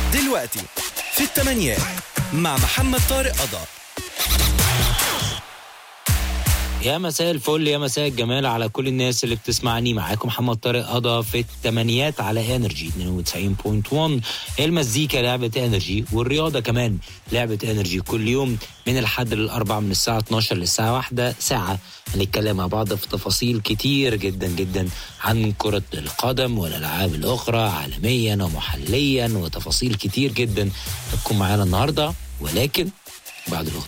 دلوقتي في الثمانيات مع محمد طارق قضا يا مساء الفل يا مساء الجمال على كل الناس اللي بتسمعني معاكم محمد طارق قضا في الثمانيات على انرجي 92.1 المزيكا لعبة انرجي والرياضة كمان لعبة انرجي كل يوم من الحد للاربع من الساعة 12 للساعة واحدة ساعة هنتكلم مع بعض في تفاصيل كتير جدا جدا عن كرة القدم والالعاب الاخرى عالميا ومحليا وتفاصيل كتير جدا هتكون معانا النهارده ولكن بعد الاغنية